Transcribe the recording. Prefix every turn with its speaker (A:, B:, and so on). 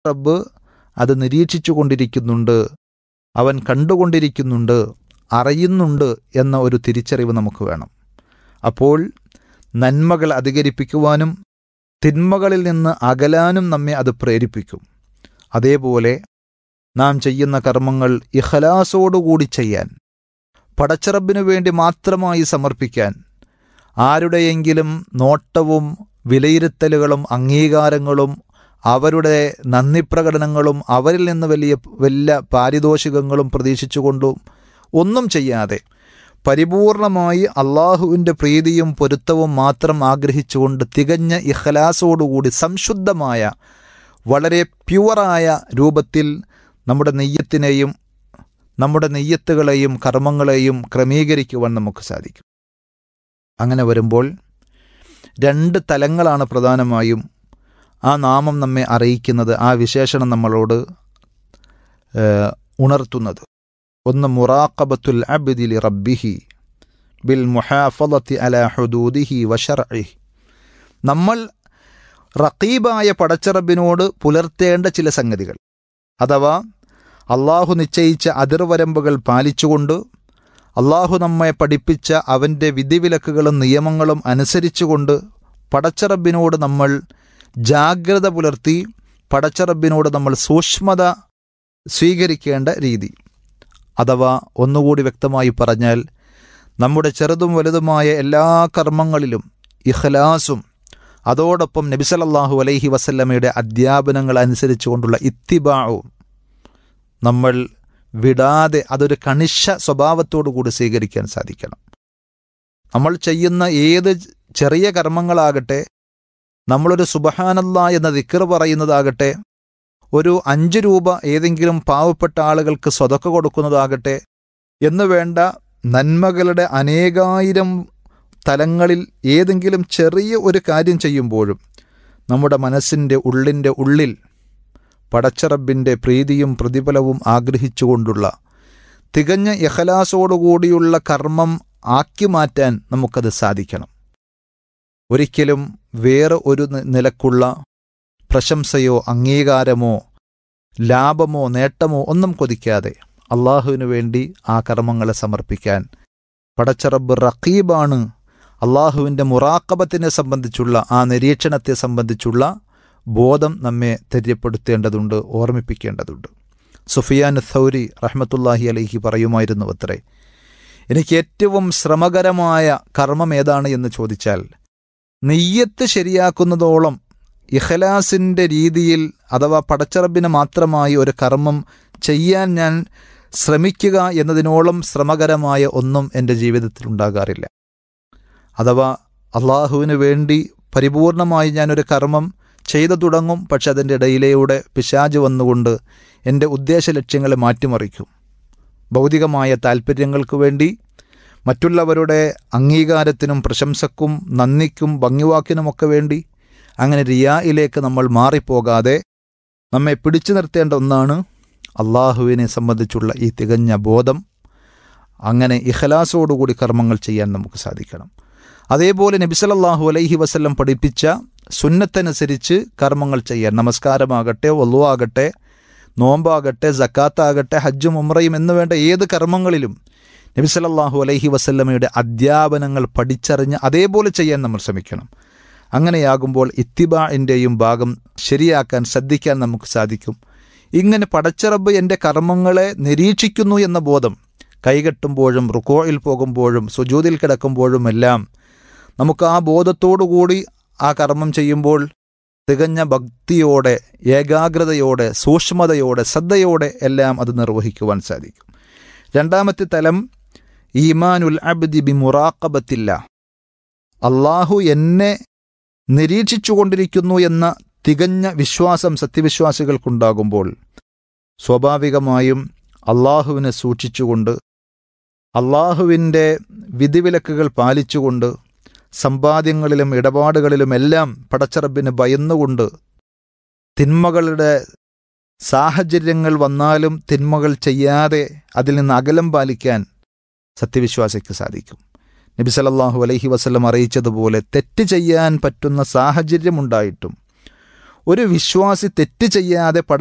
A: റബ്ബ് അത് നിരീക്ഷിച്ചു കൊണ്ടിരിക്കുന്നുണ്ട് അവൻ കണ്ടുകൊണ്ടിരിക്കുന്നുണ്ട് അറിയുന്നുണ്ട് എന്ന ഒരു തിരിച്ചറിവ് നമുക്ക് വേണം അപ്പോൾ നന്മകൾ അധികരിപ്പിക്കുവാനും തിന്മകളിൽ നിന്ന് അകലാനും നമ്മെ അത് പ്രേരിപ്പിക്കും അതേപോലെ നാം ചെയ്യുന്ന കർമ്മങ്ങൾ ഇഖലാസോടുകൂടി ചെയ്യാൻ പടച്ചറബിനു വേണ്ടി മാത്രമായി സമർപ്പിക്കാൻ ആരുടെയെങ്കിലും നോട്ടവും വിലയിരുത്തലുകളും അംഗീകാരങ്ങളും അവരുടെ നന്ദി പ്രകടനങ്ങളും അവരിൽ നിന്ന് വലിയ വലിയ പാരിതോഷികങ്ങളും പ്രതീക്ഷിച്ചുകൊണ്ടും ഒന്നും ചെയ്യാതെ പരിപൂർണമായി അള്ളാഹുവിൻ്റെ പ്രീതിയും പൊരുത്തവും മാത്രം ആഗ്രഹിച്ചുകൊണ്ട് തികഞ്ഞ ഇഖലാസോടുകൂടി സംശുദ്ധമായ വളരെ പ്യുവറായ രൂപത്തിൽ നമ്മുടെ നെയ്യത്തിനെയും നമ്മുടെ നെയ്യത്തുകളെയും കർമ്മങ്ങളെയും ക്രമീകരിക്കുവാൻ നമുക്ക് സാധിക്കും അങ്ങനെ വരുമ്പോൾ രണ്ട് തലങ്ങളാണ് പ്രധാനമായും ആ നാമം നമ്മെ അറിയിക്കുന്നത് ആ വിശേഷണം നമ്മളോട് ഉണർത്തുന്നത് ഒന്ന് മുറാഖബത്തുൽ അബ്ദിലി റബ്ബിഹി ബിൽ മുഹാഫലത്തി അല ഹുദൂദിഹി വഷർഇഹി നമ്മൾ റഖീബായ പടച്ചറബിനോട് പുലർത്തേണ്ട ചില സംഗതികൾ അഥവാ അള്ളാഹു നിശ്ചയിച്ച അതിർവരമ്പുകൾ പാലിച്ചുകൊണ്ട് അള്ളാഹു നമ്മെ പഠിപ്പിച്ച അവൻ്റെ വിധിവിലക്കുകളും നിയമങ്ങളും അനുസരിച്ചുകൊണ്ട് പടച്ചറബിനോട് നമ്മൾ ജാഗ്രത പുലർത്തി പടച്ചറബിനോട് നമ്മൾ സൂക്ഷ്മത സ്വീകരിക്കേണ്ട രീതി അഥവാ ഒന്നുകൂടി വ്യക്തമായി പറഞ്ഞാൽ നമ്മുടെ ചെറുതും വലുതുമായ എല്ലാ കർമ്മങ്ങളിലും ഇഖ്ലാസും അതോടൊപ്പം നബിസലല്ലാഹു അലൈഹി വസല്ലമയുടെ അധ്യാപനങ്ങൾ അനുസരിച്ചുകൊണ്ടുള്ള ഇത്തിബാവും നമ്മൾ വിടാതെ അതൊരു കണിശ സ്വഭാവത്തോടു കൂടി സ്വീകരിക്കാൻ സാധിക്കണം നമ്മൾ ചെയ്യുന്ന ഏത് ചെറിയ കർമ്മങ്ങളാകട്ടെ നമ്മളൊരു സുബഹാനല്ല എന്ന ദിക്കർ പറയുന്നതാകട്ടെ ഒരു അഞ്ച് രൂപ ഏതെങ്കിലും പാവപ്പെട്ട ആളുകൾക്ക് സ്വതക്ക കൊടുക്കുന്നതാകട്ടെ എന്നു വേണ്ട നന്മകളുടെ അനേകായിരം തലങ്ങളിൽ ഏതെങ്കിലും ചെറിയ ഒരു കാര്യം ചെയ്യുമ്പോഴും നമ്മുടെ മനസ്സിൻ്റെ ഉള്ളിൻ്റെ ഉള്ളിൽ പടച്ചറബിൻ്റെ പ്രീതിയും പ്രതിഫലവും ആഗ്രഹിച്ചുകൊണ്ടുള്ള തികഞ്ഞ യഹലാസോടുകൂടിയുള്ള കർമ്മം ആക്കി മാറ്റാൻ നമുക്കത് സാധിക്കണം ഒരിക്കലും വേറെ ഒരു നിലക്കുള്ള പ്രശംസയോ അംഗീകാരമോ ലാഭമോ നേട്ടമോ ഒന്നും കൊതിക്കാതെ അള്ളാഹുവിനു വേണ്ടി ആ കർമ്മങ്ങളെ സമർപ്പിക്കാൻ പടച്ചറബ് റഖീബാണ് അള്ളാഹുവിൻ്റെ മുറാക്കബത്തിനെ സംബന്ധിച്ചുള്ള ആ നിരീക്ഷണത്തെ സംബന്ധിച്ചുള്ള ബോധം നമ്മെ തെര്യപ്പെടുത്തേണ്ടതുണ്ട് ഓർമ്മിപ്പിക്കേണ്ടതുണ്ട് സുഫിയാൻ സൗരി റഹ്മത്തുല്ലാഹി അലൈഹി പറയുമായിരുന്നു അത്രേ എനിക്ക് ഏറ്റവും ശ്രമകരമായ കർമ്മം ഏതാണ് എന്ന് ചോദിച്ചാൽ നെയ്യത്ത് ശരിയാക്കുന്നതോളം ഇഖലാസിൻ്റെ രീതിയിൽ അഥവാ പടച്ചറബിന് മാത്രമായി ഒരു കർമ്മം ചെയ്യാൻ ഞാൻ ശ്രമിക്കുക എന്നതിനോളം ശ്രമകരമായ ഒന്നും എൻ്റെ ജീവിതത്തിൽ ഉണ്ടാകാറില്ല അഥവാ അള്ളാഹുവിന് വേണ്ടി പരിപൂർണമായി ഞാനൊരു കർമ്മം ചെയ്തു തുടങ്ങും പക്ഷെ അതിൻ്റെ ഇടയിലൂടെ പിശാജ് വന്നുകൊണ്ട് എൻ്റെ ഉദ്ദേശ ലക്ഷ്യങ്ങളെ മാറ്റിമറിക്കും ഭൗതികമായ താൽപ്പര്യങ്ങൾക്ക് വേണ്ടി മറ്റുള്ളവരുടെ അംഗീകാരത്തിനും പ്രശംസക്കും നന്ദിക്കും ഭംഗിവാക്കിനുമൊക്കെ വേണ്ടി അങ്ങനെ റിയായിലേക്ക് നമ്മൾ മാറിപ്പോകാതെ നമ്മെ പിടിച്ചു നിർത്തേണ്ട ഒന്നാണ് അള്ളാഹുവിനെ സംബന്ധിച്ചുള്ള ഈ തികഞ്ഞ ബോധം അങ്ങനെ ഇഖലാസോടുകൂടി കർമ്മങ്ങൾ ചെയ്യാൻ നമുക്ക് സാധിക്കണം അതേപോലെ നബിസലല്ലാഹു അലൈഹി വസല്ലം പഠിപ്പിച്ച സുന്നത്തനുസരിച്ച് കർമ്മങ്ങൾ ചെയ്യാൻ നമസ്കാരമാകട്ടെ ഒല്ലുവാകട്ടെ നോമ്പാകട്ടെ ജക്കാത്താകട്ടെ ഹജ്ജും ഉമ്രയും എന്ന് വേണ്ട ഏത് കർമ്മങ്ങളിലും നബിസലല്ലാഹു അലൈഹി വസല്ലമയുടെ അധ്യാപനങ്ങൾ പഠിച്ചറിഞ്ഞ് അതേപോലെ ചെയ്യാൻ നമ്മൾ ശ്രമിക്കണം അങ്ങനെയാകുമ്പോൾ ഇത്തിബാഇൻ്റെയും ഭാഗം ശരിയാക്കാൻ ശ്രദ്ധിക്കാൻ നമുക്ക് സാധിക്കും ഇങ്ങനെ പടച്ചറബ് എൻ്റെ കർമ്മങ്ങളെ നിരീക്ഷിക്കുന്നു എന്ന ബോധം കൈകെട്ടുമ്പോഴും റുക്കോയിൽ പോകുമ്പോഴും സുജൂതിൽ കിടക്കുമ്പോഴും എല്ലാം നമുക്ക് ആ ബോധത്തോടുകൂടി ആ കർമ്മം ചെയ്യുമ്പോൾ തികഞ്ഞ ഭക്തിയോടെ ഏകാഗ്രതയോടെ സൂക്ഷ്മതയോടെ ശ്രദ്ധയോടെ എല്ലാം അത് നിർവഹിക്കുവാൻ സാധിക്കും രണ്ടാമത്തെ തലം ഈമാനുൽ അബ്ദി ബി മുറാക്കബത്തില്ല അള്ളാഹു എന്നെ നിരീക്ഷിച്ചുകൊണ്ടിരിക്കുന്നു എന്ന തികഞ്ഞ വിശ്വാസം സത്യവിശ്വാസികൾക്കുണ്ടാകുമ്പോൾ സ്വാഭാവികമായും അള്ളാഹുവിനെ സൂക്ഷിച്ചുകൊണ്ട് അള്ളാഹുവിൻ്റെ വിധിവിലക്കുകൾ പാലിച്ചുകൊണ്ട് സമ്പാദ്യങ്ങളിലും ഇടപാടുകളിലുമെല്ലാം പടച്ചറബിന് ഭയന്നുകൊണ്ട് തിന്മകളുടെ സാഹചര്യങ്ങൾ വന്നാലും തിന്മകൾ ചെയ്യാതെ അതിൽ നിന്ന് അകലം പാലിക്കാൻ സത്യവിശ്വാസിക്ക് സാധിക്കും നബി സല്ലല്ലാഹു അലൈഹി വസല്ലം അറിയിച്ചതുപോലെ തെറ്റ് ചെയ്യാൻ പറ്റുന്ന സാഹചര്യമുണ്ടായിട്ടും ഒരു വിശ്വാസി തെറ്റ് ചെയ്യാതെ